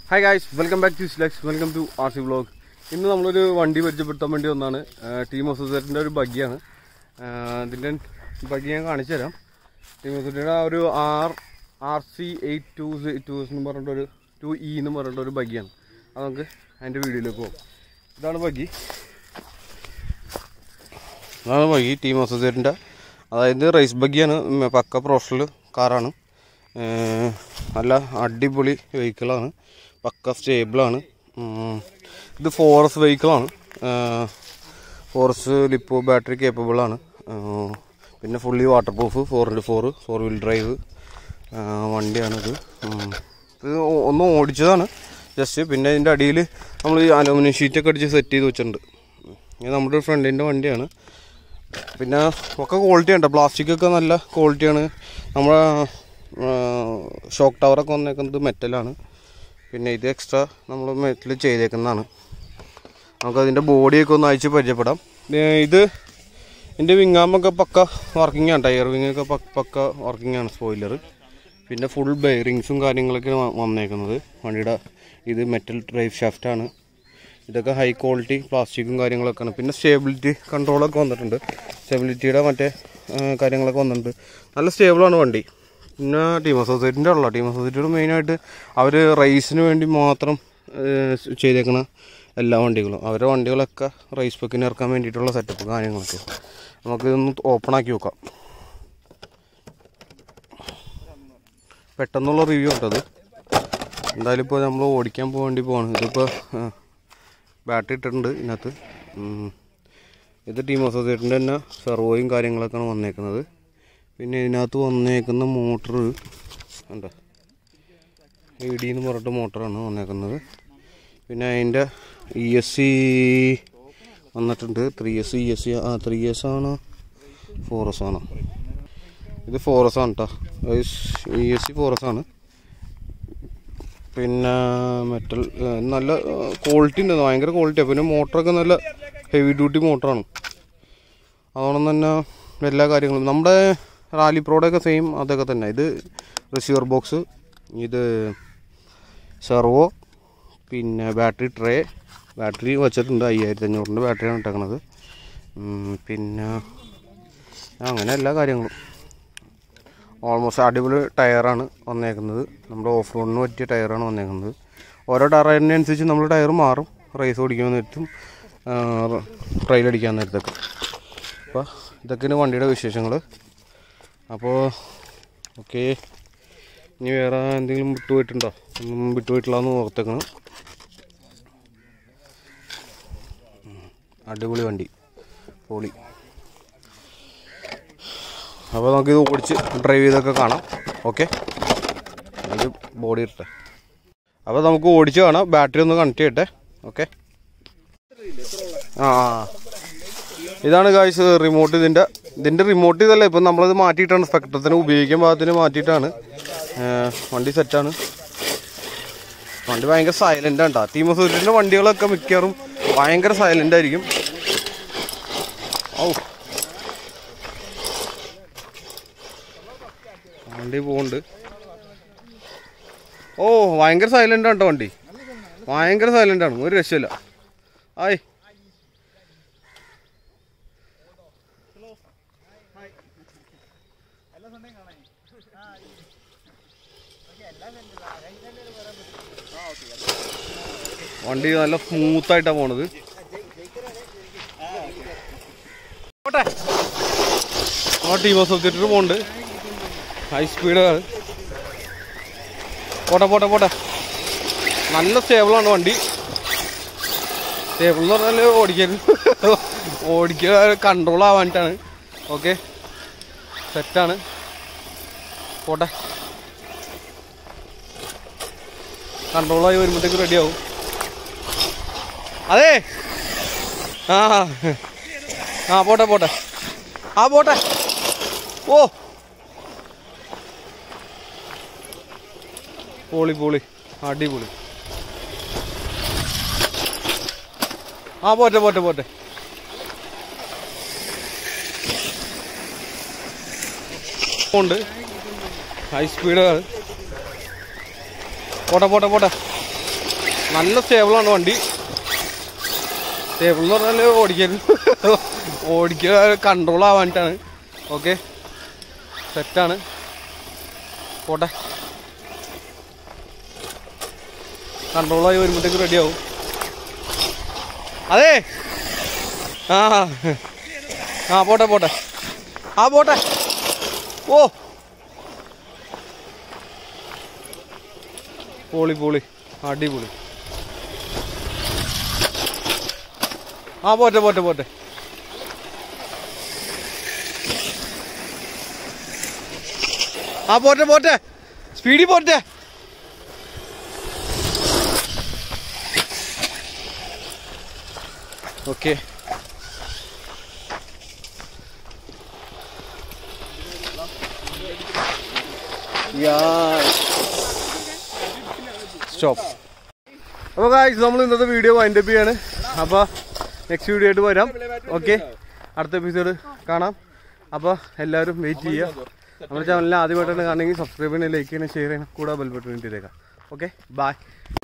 Hi guys welcome back to സ്ലെക്സ് welcome to R C vlog ഇന്ന് നമ്മളൊരു വണ്ടി പരിചയപ്പെടുത്താൻ വേണ്ടി വന്നാണ് ടീം ഒസോസിയേറ്റിൻ്റെ ഒരു ബഗ്ഗിയാണ് ഇതിൻ്റെ ബഗ്ഗി ഞാൻ കാണിച്ചു തരാം ടീം ഒസോസിറ്റിയുടെ ഒരു R R C eight two two എന്ന് പറഞ്ഞിട്ടൊരു ടു ഇ എന്ന് പറഞ്ഞിട്ടൊരു ബഗ്ഗിയാണ് അത് നമുക്ക് അതിൻ്റെ വീഡിയോയിലേക്ക് പോകും ഇതാണ് ബഗ്ഗി ഇതാണ് ബഗ്ഗി ടീം ഒസോസിയേറ്റിൻ്റെ അതായത് റേസ് ബഗ്ഗിയാണ് ഉം, പക്ക പ്രൊഫഷണൽ കാറാണ് ഏഹ് നല്ല അടിപൊളി വെഹിക്കിളാണ് പക്ക സ്റ്റേബിളാണ് ഇത് ഫോറസ് വെഹിക്കിളാണ് ഫോറസ് ലിപ്പോ ബാറ്ററി കേപ്പബിളാണ് പിന്നെ fully water proof four into four four wheel drive വണ്ടിയാണിത് ഉം. ഇത് ഒ- ഒന്ന് ഓടിച്ചതാണ് ജസ്റ്റ് പിന്നെ ഇതിൻ്റെ അടിയിൽ നമ്മൾ ഈ അലൂമിനിയം ഷീറ്റൊക്കെ അടിച്ച് സെറ്റ് ചെയ്ത് വെച്ചിട്ടുണ്ട് ഇത് നമ്മുടെ ഫ്രണ്ടിൻ്റെ വണ്ടിയാണ് പിന്നെ ഒക്കെ ക്വാളിറ്റി ഉണ്ട് പ്ലാസ്റ്റിക് ഒക്കെ നല്ല ക്വാളിറ്റിയാണ് നമ്മുടെ ഷോക്ക് ടവറൊക്കെ വന്നേക്കുന്നത് മെറ്റലാണ് പിന്നെ ഇത് എക്സ്ട്രാ നമ്മൾ മെറ്റൽ ചെയ്തേക്കുന്നതാണ് നമുക്കതിൻ്റെ ബോഡിയൊക്കെ ഒന്ന് അയച്ച് പരിചയപ്പെടാം ഏ, ഇത് ഇതിൻ്റെ വിങ്ങാമൊക്കെ പക്ക വർക്കിംഗ് ആണ് ടയർ വിങ്ങൊക്കെ പക്ക വർക്കിംഗ് ആണ് സ്പോയിലർ പിന്നെ ഫുൾ ബെയറിങ്സും കാര്യങ്ങളൊക്കെ വ- വന്നേക്കുന്നത് വണ്ടിയുടെ ഇത് മെറ്റൽ ഡ്രൈവ് ഷാഫ്റ്റാണ് ഇതൊക്കെ ഹൈ ക്വാളിറ്റി പ്ലാസ്റ്റിക്കും കാര്യങ്ങളൊക്കെയാണ് പിന്നെ സ്റ്റേബിലിറ്റി കൺട്രോളൊക്കെ വന്നിട്ടുണ്ട് സ്റ്റെബിലിറ്റിയുടെ മറ്റേ ആ, കാര്യങ്ങളൊക്കെ വന്നിട്ടുണ്ട് നല്ല സ്റ്റേബിളാണ് വണ്ടി പിന്നെ ടീം അസോസിയേറ്റിൻ്റെ ഉള്ള ടീം അസോസിയേറ്റിയുടെ മെയിനായിട്ട് അവർ റേസിന് വേണ്ടി മാത്രം ഏ, ചെയ്തേക്കണ എല്ലാ വണ്ടികളും അവരുടെ വണ്ടികളൊക്കെ റേസ് ബുക്കിന് ഇറക്കാൻ വേണ്ടിയിട്ടുള്ള സെറ്റപ്പ് കാര്യങ്ങളൊക്കെ നമുക്കിതൊന്ന് ഓപ്പൺ ആക്കി നോക്കാം പെട്ടെന്നുള്ള റിവ്യൂ ഉണ്ടത് എന്തായാലും ഇപ്പോൾ നമ്മൾ ഓടിക്കാൻ പോകാൻ വേണ്ടി പോവാണ് ഇതിപ്പോൾ ബാറ്ററി ഇട്ടിട്ടുണ്ട് ഇതിനകത്ത് ഉം. ഇത് ടീം അസോസിയേറ്റിൻ്റെ തന്നെ സെർവോയും കാര്യങ്ങളൊക്കെയാണ് വന്നേക്കുന്നത് പിന്നെ ഇതിനകത്ത് വന്നേക്കുന്ന മോട്ടർ ഉണ്ടോ ഇ ഡി എന്ന് പറഞ്ഞിട്ട് മോട്ടറാണ് വന്നേക്കുന്നത് പിന്നെ അതിൻ്റെ ഇ എസ് സി വന്നിട്ടുണ്ട് three S E S C ആ ത്രീ എസ് ആണോ ഫോർ എസ് ആണോ ഇത് ഫോർ എസ് ആണ് കേട്ടോ E S C four S ആണ് പിന്നെ മെറ്റൽ നല്ല ക്വാളിറ്റി ഉണ്ട് ഭയങ്കര ക്വാളിറ്റിയാണ് പിന്നെ മോട്ടറൊക്കെ നല്ല ഹെവി ഡ്യൂട്ടി മോട്ടറാണ് അതോടൊപ്പം തന്നെ എല്ലാ കാര്യങ്ങളും നമ്മുടെ റാലി പ്രോഡൊക്കെ സെയിം അതൊക്കെ തന്നെ ഇത് റിസീവർ ബോക്സ് ഇത് സെർവോ പിന്നെ ബാറ്ററി ട്രേ ബാറ്ററി വെച്ചിട്ടുണ്ട് അയ്യായിരത്തി അഞ്ഞൂറിൻ്റെ ബാറ്ററിയാണ് ഇട്ടേക്കണത് ഉം, പിന്നെ അങ്ങനെ എല്ലാ കാര്യങ്ങളും ഓൾമോസ്റ്റ് അടിപൊളി ടയറാണ് വന്നേക്കുന്നത് നമ്മുടെ ഓഫ് റോഡിന് പറ്റിയ ടയറാണ് വന്നേക്കുന്നത് ഓരോ ടയറിനനുസരിച്ച് നമ്മൾ ടയർ മാറും റേസ് ഓടിക്കാൻ നേരത്തും ട്രയൽ അടിക്കാൻ നേരത്തൊക്കെ അപ്പോൾ ഇതൊക്കെയാണ് വണ്ടിയുടെ വിശേഷങ്ങൾ അപ്പോൾ ഓക്കെ ഇനി വേറെ എന്തെങ്കിലും വിട്ടുപോയിട്ടുണ്ടോ ഒന്നും വിട്ടുപോയിട്ടില്ലാന്ന് ഓർത്തേക്കണം ഉം. അടിപൊളി വണ്ടി പൊളി അപ്പോൾ നമുക്കിത് ഓടിച്ച് ഡ്രൈവ് ചെയ്തൊക്കെ കാണാം ഓക്കെ അതിൻ്റെ ബോഡി ഇട്ടെ അപ്പോൾ നമുക്ക് ഓടിച്ച് കാണാം ബാറ്ററി ഒന്ന് കണക്ട് ചെയ്യട്ടെ ഓക്കെ ആ ആ. ഇതാണ് കാഴ്ച റിമോട്ട് ഇതിൻ്റെ ഇതിൻ്റെ റിമോട്ട് ഇതല്ല ഇപ്പം നമ്മളിത് മാറ്റിയിട്ടാണ് സ്പെക്ട്രത്തിന് ഉപയോഗിക്കാൻ പാകത്തിന് മാറ്റിയിട്ടാണ് ഏ, വണ്ടി സെറ്റാണ് വണ്ടി ഭയങ്കര സൈലൻ്റ് ആണ് കേട്ടോ ടീം സൂര്യൻ്റെ വണ്ടികളൊക്കെ മിക്കവാറും ഭയങ്കര സൈലൻ്റ് ആയിരിക്കും ഔ വണ്ടി പോകുന്നുണ്ട് ഓ ഭയങ്കര സൈലൻ്റ് ആണ് കേട്ടോ വണ്ടി ഭയങ്കര സൈലൻ്റ് ആണ് ഒരു രക്ഷയില്ല ആയ് വണ്ടി നല്ല സ്മൂത്തായിട്ടാണ് പോണത് പോട്ടെ ആ ടീം ഹൗസ് ഒത്തിട്ട് പോണ്ട് ഹൈ സ്പീഡാണ് പോട്ടെ പോട്ടെ പോട്ടെ നല്ല സ്റ്റേബിളാണ് വണ്ടി സ്റ്റേബിൾ എന്ന് പറഞ്ഞാൽ ഓടിക്കാൻ ഓടിക്കുക കൺട്രോൾ ആവാനിട്ടാണ് ഓക്കെ സെറ്റാണ് പോട്ടെ കൺട്രോളായി വരുമ്പോഴത്തേക്ക് റെഡി ആവും അതെ ആ ആ പോട്ടെ പോട്ടെ ആ പോട്ടെ ഓ പോളി പോളി അടിപൊളി ആ പോട്ടെ പോട്ടെ പോട്ടെ ഉണ്ട് ഹൈ സ്പീഡാണ് പോട്ടെ പോട്ടെ പോട്ടെ നല്ല സ്റ്റേബിളാണ് വണ്ടി സ്റ്റേബിൾ എന്ന് പറഞ്ഞാൽ ഓടിക്കാൻ ഓടിക്കാൻ കൺട്രോൾ ആവാനിട്ടാണ് ഓക്കെ സെറ്റാണ് പോട്ടെ കൺട്രോളായി വരുമ്പോഴത്തേക്ക് റെഡി ആവും അതെ ആ ആ പോട്ടെ പോട്ടെ ആ പോട്ടെ ഓ പോളി പോളി അടിപൊളി ആ പോട്ടെ പോട്ടെ പോട്ടെ ആ പോട്ടെ പോട്ടെ സ്പീഡിൽ പോട്ടെ ഓക്കെ സ്റ്റോപ്പ് അപ്പോൾ ഗായ്സ് നമ്മൾ ഇന്നത്തെ വീഡിയോ വൈൻഡ് അപ്പ് ചെയ്യാണ് അപ്പോൾ നെക്സ്റ്റ് വീഡിയോ ആയിട്ട് വരാം ഓക്കെ അടുത്ത എപ്പിസോഡ് കാണാം അപ്പോൾ എല്ലാവരും വെയിറ്റ് ചെയ്യുക നമ്മുടെ ചാനലിൽ ആദ്യമായിട്ടാണ് കാണണമെങ്കിൽ സബ്സ്ക്രൈബ് ചെയ്യണം ലൈക്ക് ചെയ്യണം ഷെയർ ചെയ്യണം കൂടെ ബെൽ ബട്ടൺ ഇട്ടേക്കാം ഓക്കെ ബൈ